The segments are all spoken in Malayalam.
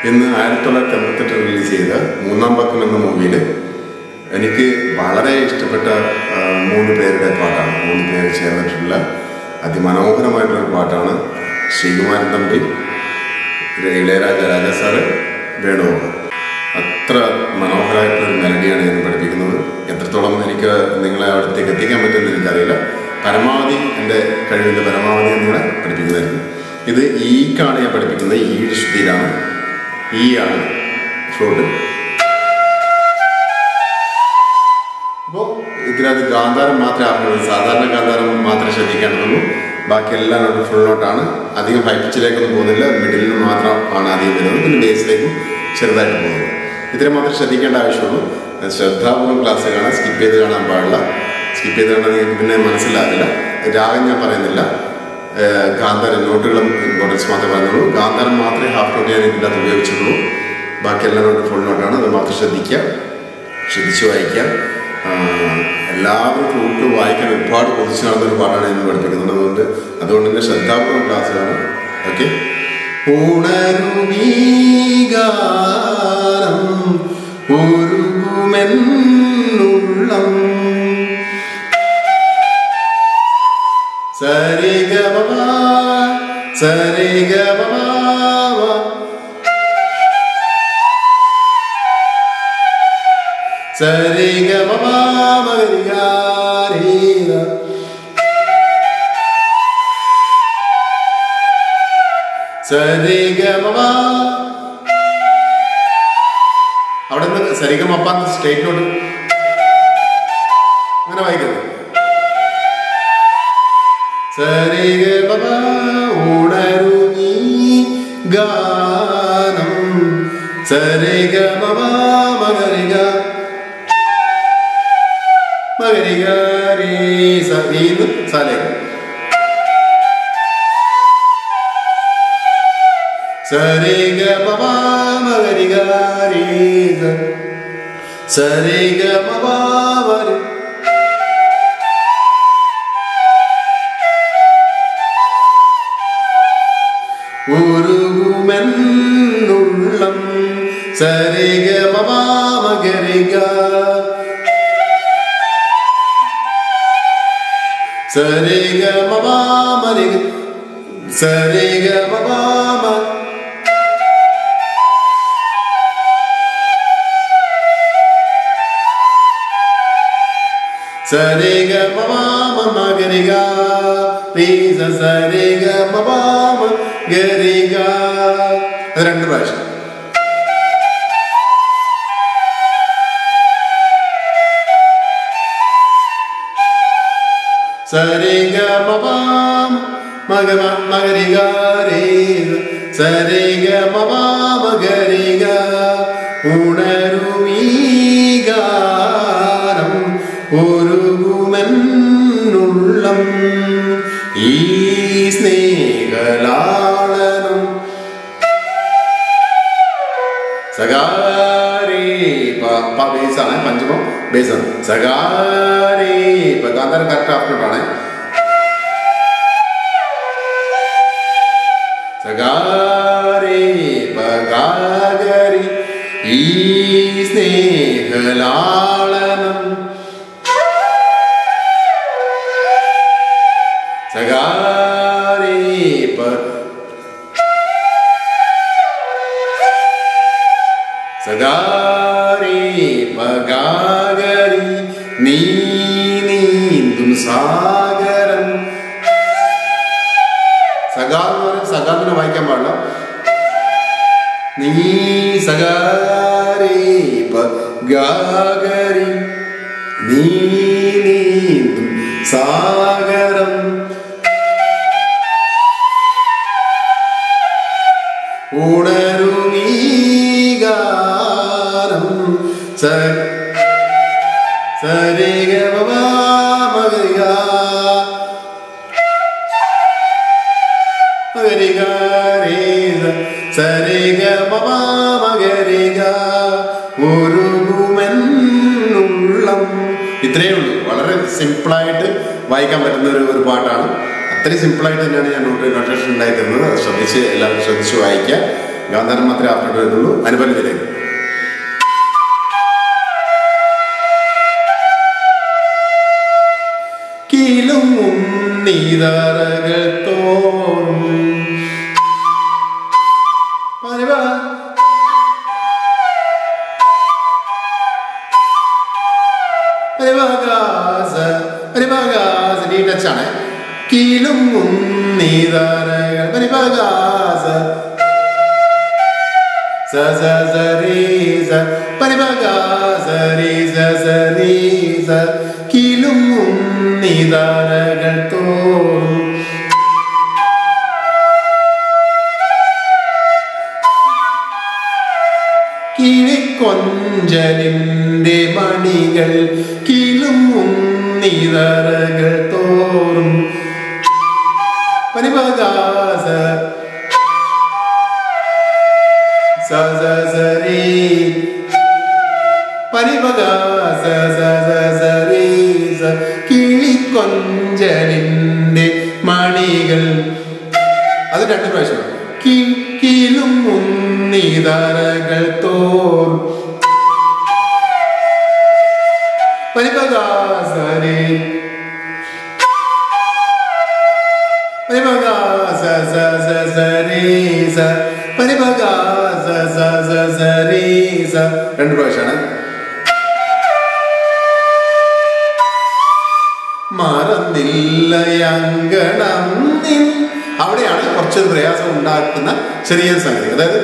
ഇന്ന് ആയിരത്തി തൊള്ളായിരത്തി എൺപത്തെട്ട് റിലീസ് ചെയ്ത മൂന്നാം പക്കം എന്ന മൂവിയിൽ എനിക്ക് വളരെ ഇഷ്ടപ്പെട്ട ആ, മൂന്ന് പേരുടെ പാട്ടാണ് മൂന്ന് പേര് ചേർന്നിട്ടുള്ള അതിമനോഹരമായിട്ടുള്ള ഒരു പാട്ടാണ് ശ്രീകുമാരൻ തമ്പി ഇളയരാജ രാജ സാറ് വേണുഗോപാൽ അത്ര മനോഹരമായിട്ടുള്ള ഒരു മെലഡിയാണ് ഞാൻ പഠിപ്പിക്കുന്നത് എത്രത്തോളം എനിക്ക് നിങ്ങളെ അവിടത്തേക്ക് എത്തിക്കാൻ പറ്റുമെന്ന് എനിക്കറിയില്ല പരമാവധി എൻ്റെ കഴിവിൻ്റെ പരമാവധി നിങ്ങളെ പഠിപ്പിക്കുന്നതായിരിക്കും ഇത് ഈക്കാണ് ഞാൻ പഠിപ്പിക്കുന്നത് ഈ ശുദ്ധിയിലാണ് ഈ ആണ് ഫ്ലോട്ട് അപ്പോൾ ഇതിനകത്ത് ഗാന്ധാരം മാത്രമേ അറിഞ്ഞുള്ളൂ സാധാരണ ഗാന്ധാരം മാത്രമേ ശ്രദ്ധിക്കേണ്ടതുള്ളൂ ബാക്കി എല്ലാം നോട്ട് ഫുൾ നോട്ടാണ് അധികം ഹൈ പിച്ചിലേക്കൊന്നും പോകുന്നില്ല മിഡിലിൽ മാത്രം ആണ് അധികം വരുന്നത് പിന്നെ ബേസിലേക്കും ചെറുതായിട്ട് പോകുന്നത് ഇത്രയും മാത്രം ശ്രദ്ധിക്കേണ്ട ആവശ്യമുള്ളൂ അത് ശ്രദ്ധാപൂർവ്വം ക്ലാസ് കാണാൻ സ്കിപ്പ് ചെയ്ത് കാണാൻ പാടില്ല സ്കിപ്പ് ചെയ്ത് കാണാൻ നിങ്ങൾക്ക് പിന്നെ മനസ്സിലാകില്ല രാഗം ഞാൻ പറയുന്നില്ല ഏഹ് ഗാന്ധാരം നോട്ടുകളും ഇമ്പോർട്ടൻസ് മാത്രമേ പറയുന്നുള്ളൂ ഗാന്ധാരം മാത്രമേ ഹാഫ് നോട്ട് ഞാൻ ഇതിൻ്റെ അകത്ത് ഉപയോഗിച്ചിട്ടുള്ളൂ ബാക്കി എല്ലാം നോട്ട് ഫുൾ നോട്ടാണ് അത് മാത്രം ശ്രദ്ധിക്കുക ശ്രദ്ധിച്ച് വായിക്കാം ആഹ് എല്ലാവരും ഫ്ലൂട്ട് വായിക്കാൻ ഒരുപാട് കൊതിച്ച് നടന്നൊരു പാട്ടാണ് ഇന്ന് പഠിപ്പിക്കുന്നത് അതുകൊണ്ട് അതുകൊണ്ട് തന്നെ ശ്രദ്ധാപൂർവ്വം ക്ലാസ്സുകളാണ് ഓക്കെ ഉണരുമീകാരം ഉരുകുമെന്നുള്ളം സരിഗമ സരിഗമ സരിഗമ മകരികാരീന സരിഗമ അവിടെ നിന്ന് സരിഗമപ്പ സ്റ്റേറ്റ് നോട്ട് അങ്ങനെ വായിക്കുന്നത് സരിഗമ ഉണരുമീ ഗാനം സരിഗമ മകരിക മകരിക രേ സീന്ന് സലേക്ക് സരിഗ മമ മകരിക രേ സരിഗ മമ മരി ഉരുകുമെന്നുള്ളം സരിഗ മമ മകരിക സരിഗ മമ മരിക സരിഗ മമ മ സരിഗ മമ മമ ഗരിഗ റീസ സരിഗ മമ മ ഗരിഗ അത് രണ്ട് പ്രാവശ്യം സരിഗ മമ മഗ മകരിഗ റീസ സരിഗ മമ മകരിഗ ഉണരുമീകാരം ഒരുകുമെന്നുള്ളം ഈ സ്നേഹലാളനം സഗാരേ പ ബേസാണ് പഞ്ചമം ബേസാണ് സഗാരേ ഇപ്പൊ ഗാന്ധാരം കറക്റ്റ് ആഫ്റ്ററാണ് സഗാരേ പഗാഗരി ഈ സ്നേഹലാളനം സഗാരേ പ സഗാരേ പഗാഗരി നീ നീന്തും സാഗരം സഗാ എന്ന് പറയുന്നത് സഗാത്തിനെ വായിക്കാൻ പാടില്ല നീ സഗാരേ പഗാഗരി നീ നീന്തും സാഗരം ഉണരുമീകാരം സ സരിഗ മകരിക മകരിക സരിഗ മമ മകരിക ഉരുകുമെന്നുള്ളം ഇത്രയേ ഉള്ളൂ വളരെ സിമ്പിളായിട്ട് വായിക്കാൻ പറ്റുന്ന ഒരു ഒരു പാട്ടാണ് അത്രയും സിമ്പിളായിട്ട് തന്നെയാണ് ഞാൻ നോട്ട് നൊട്ടേഷൻ ഉണ്ടായി തരുന്നത് അത് ശ്രദ്ധിച്ച് എല്ലാവരും ശ്രദ്ധിച്ച് വായിക്കുക ഗാന്ധാരം മാത്രമേ ആഫ്റ്റർ വരുന്നുള്ളൂ അനുപല്ലവിയിലേക്ക് കീലും ഉണ്ണീതറകൾ തോറും പനിവ പരിഭാഗാസ പരിഭാഗാസ നീ ടച്ചാണ് കീലും ഉണ്ണീതറകൾ പരിഭാഗാസ സ സ സ രീ സ പരിഭാഗാസ രീ സ സ രീ സ കീലും ഉണ്ണീതറകൾ തോറും കിഴിക്കൊഞ്ചലിന്റെ മണികൾ കിളും ഉന്നിതറകൾ തോറും പരിഭകാസ സ സ സ രീ പരിഭകാസ സ സ സ രീ സ കിളിക്കൊഞ്ചലിന്റെ മണികൾ അത് രണ്ട് പ്രാവശ്യമാണ് കി- കീലും ഉന്നിതറകൾ തോർ പരിഭകാസരേ പരിഭകാസ സ സ സ രേ സ പരിഭകാസ സ സ സ രേ സ രണ്ട് പ്രാവശ്യമാണ് മറന്നില്ലയങ്കണം നിൻ അവിടെയാണ് കുറച്ച് പ്രയാസം ഉണ്ടാക്കുന്ന ചെറിയ സംഗതി അതായത്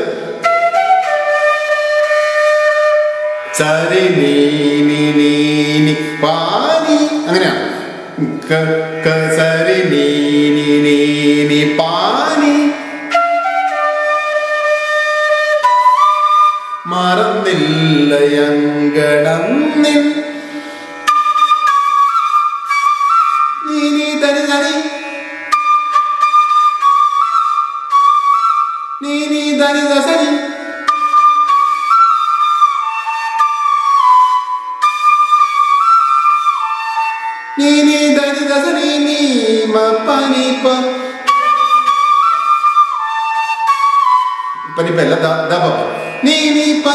സരി നീ നീ നീ നീ പാനി അങ്ങനെയാണ് ക ക സരി നീ നീ നീ നീ പാനി മറന്നില്ലയങ്കണം നിൻ നീ നീ തനി തനി നീ നീ തനി ദസനി നീ നീ തനി ദസനി നീ മ പനി പ പനിപ്പല്ല ദ ദ പ പ. നീ നീ പ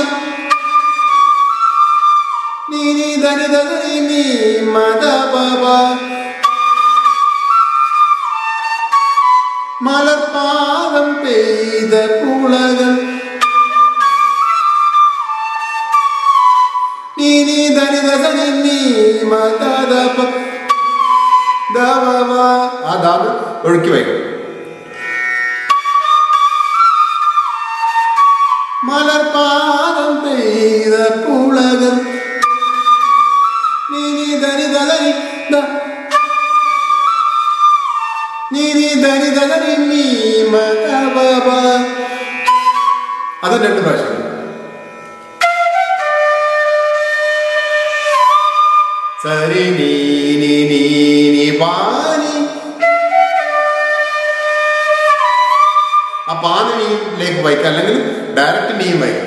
നീ നീ ധനി ധനി നീ മദ പ പ മലർപാദം പെയ്ത പുളകം നീ നീ ധനി ധനി നീ മദ ദ പ ദ വ വ ആ ദാത് ഒഴുക്കി വയ്ക്കും മലർപാദം പെയ്ത പുളകം നീ നീ ധനി ധനി ദ നീ നീ ധനി ധനി നീ മക ബബ അത് രണ്ട് പ്രാവശ്യം സരി നീ നീ നീ നീ പാനി ആ പാനി നീയിലേക്ക് വായിക്കാം അല്ലെങ്കിൽ ഡയറക്റ്റ് നീയും വായിക്കാം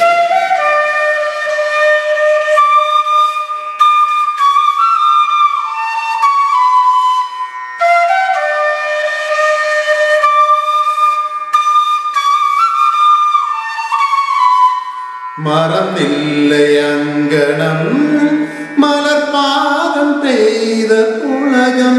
മറന്നില്ലയങ്കണം മലർപാദം പെയ്ത ഉലകം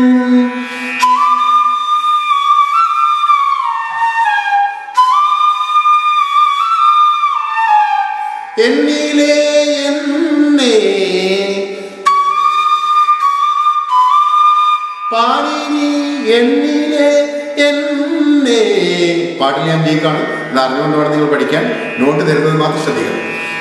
എന്നിലെ എന്നെ പാടിനി എന്നിലെ എന്നെ പാട്ടിൽ ഞാൻ വീക്കാണ് ഇത് അറിഞ്ഞുകൊണ്ട് വേണം നിങ്ങൾ പഠിക്കാൻ നോട്ട് തരുന്നത് മാത്രം ശ്രദ്ധിക്കണം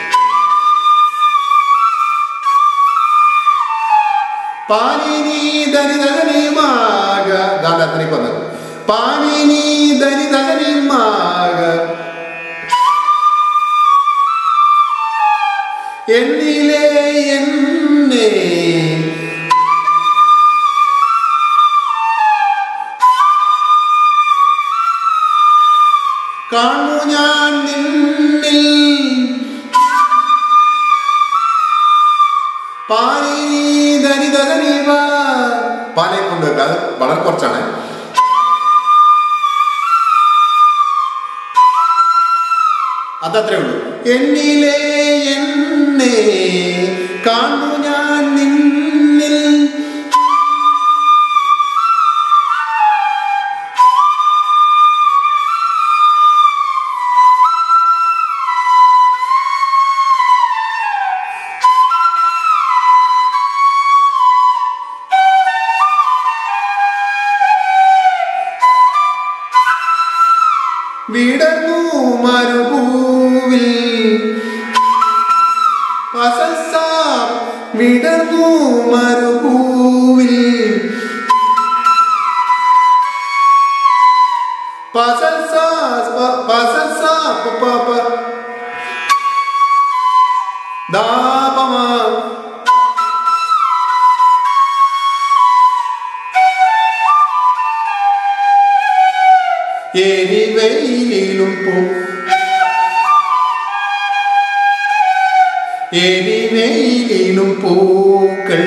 പാനിനി ദരിതകനിമാക ഗാന്ധത്തിലേക്ക് വന്നത് പാനിനി ദരിതകനിമാക എന്നിലെ എന്നെ കാണു ഞാൻ നിന്നിൽ പാനിനി ദരിതകനിവ പാനെ കൊണ്ട് വെക്കുക അത് വളരെ കുറച്ചാണ് അതത്രേ ഉള്ളൂ എന്നിലെ എന്നെ കാണു ഞാൻ നിന്നിൽ വിടർന്നു മരുഭൂവിൽ പസസ വിടർന്നു മരുഭൂവിൽ പസസ പസസ പപ്പ ദാപമ എരിവെയിലും പോ എരിവെയിലും പൂക്കൾ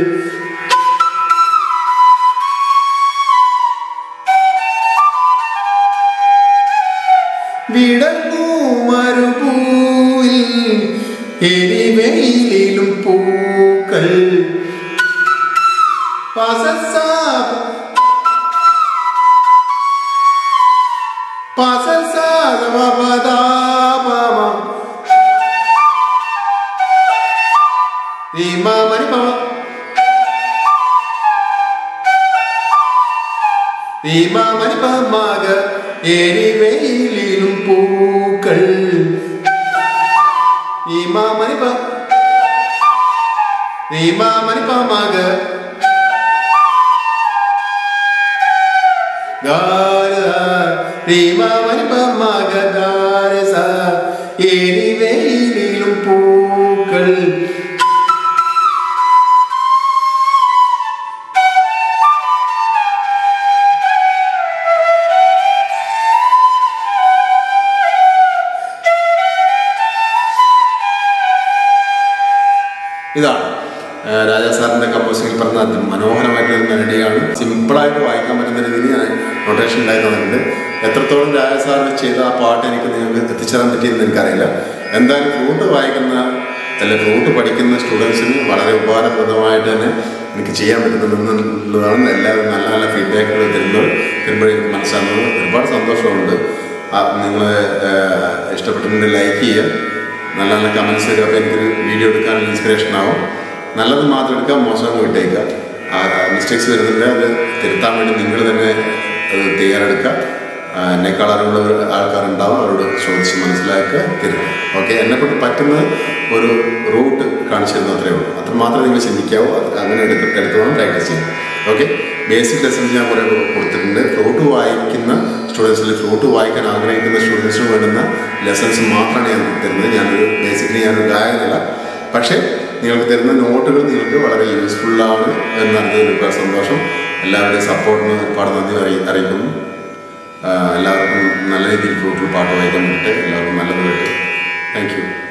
വിടർന്നു മരുഭൂവിൽ എരിവെയിലും പൂക്കൾ പസസ പസസാഗമപദാപമ മണി പമ മണി പമാക എരിവെയിലും പൂക്കൾ മണി പ മണി പമാക എരിവെയിലും പൂക്കൾ ഇതാണ് ആ, രാജാ സാറിന്റെ കമ്പോസിംഗിൽ പറഞ്ഞ മനോഹരമായിട്ടുള്ള മെലഡിയാണ് സിമ്പിളായിട്ട് വായിക്കാൻ പറ്റുന്ന രീതിയിൽ ഞാൻ നൊട്ടേഷൻ ഉണ്ടായി തന്നിട്ടുണ്ട് എത്രത്തോളം രാജാ സാർ ചെയ്ത ആ പാട്ട് എനിക്ക് നിങ്ങൾക്ക് എത്തിച്ചേരാൻ പറ്റിയെന്ന് എനിക്കറിയില്ല എന്തായാലും ഫ്ലൂട്ട് വായിക്കുന്ന അല്ല ഫ്ലൂട്ട് പഠിക്കുന്ന സ്റ്റുഡൻസിന് വളരെ ഉപകാരപ്രദമായിട്ട് തന്നെ എനിക്ക് ചെയ്യാൻ പറ്റുന്നുണ്ടെന്നുള്ളതാണ് എല്ലാവരും നല്ല നല്ല ഫീഡ്ബാക്കുകൾ തരുന്നത് തരുമ്പോൾ എനിക്ക് മനസ്സിലാകുന്നത് ഒരുപാട് സന്തോഷമുണ്ട് നിങ്ങൾ ഇഷ്ടപ്പെട്ടിട്ടുണ്ടെങ്കിൽ ലൈക്ക് ചെയ്യുക നല്ല നല്ല കമൻസ് തരിക അപ്പോൾ എനിക്കൊരു വീഡിയോ എടുക്കാനുള്ള ഇൻസ്പിറേഷൻ ആവും നല്ലത് മാത്രം എടുക്കുക മോശം വിട്ടേക്കുക മിസ്റ്റേക്സ് വരുന്നുണ്ട് അത് തിരുത്താൻ വേണ്ടി നിങ്ങൾ തന്നെ അത് തയ്യാറെടുക്കുക ആ, എന്നെക്കാൾ അറിവുള്ള ആൾക്കാരുണ്ടാവും അവരോട് ചോദിച്ച് മനസ്സിലാക്കുക തിരുത്തും ഓക്കെ എന്നെക്കൊണ്ട് പറ്റുന്ന ഒരു റൂട്ട് കാണിച്ചു തരുന്ന അത്രേ ഉള്ളൂ അത്ര മാത്രമേ നിങ്ങൾ ചിന്തിക്കാവൂ അത് അങ്ങനെ എടുത്ത് എടുത്ത് വേണം പ്രാക്ടീസ് ചെയ്യാൻ ഓക്കെ ബേസിക് ലെസൺസ് ഞാൻ കുറേ കൊടുത്തിട്ടുണ്ട് ഫ്ലൂട്ട് വായിക്കുന്ന സ്റ്റുഡൻസിൽ ഫ്ലൂട്ട് വായിക്കാൻ ആഗ്രഹിക്കുന്ന സ്റ്റുഡൻസിന് വേണ്ടുന്ന ലെസൺസ് മാത്രമാണ് ഞാൻ തരുന്നത് ഞാനൊരു ബേസിക്കലി ഞാനൊരു ഗായകനല്ല പക്ഷേ നിങ്ങൾക്ക് തരുന്ന നോട്ടുകൾ നിങ്ങൾക്ക് വളരെ യൂസ്ഫുള്ളാണ് എന്നറിഞ്ഞതിൽ ഒരുപാട് സന്തോഷം എല്ലാവരുടെയും സപ്പോർട്ടിന് ഒരുപാട് നന്ദി അറിയി അറിയിക്കുന്നു ആ, എല്ലാവർക്കും നല്ല രീതിയിൽ ഫ്ലൂട്ടിൽ പാട്ട് വായിക്കാൻ പറ്റട്ടെ എല്ലാവർക്കും നല്ലത് വരട്ടെ താങ്ക് യു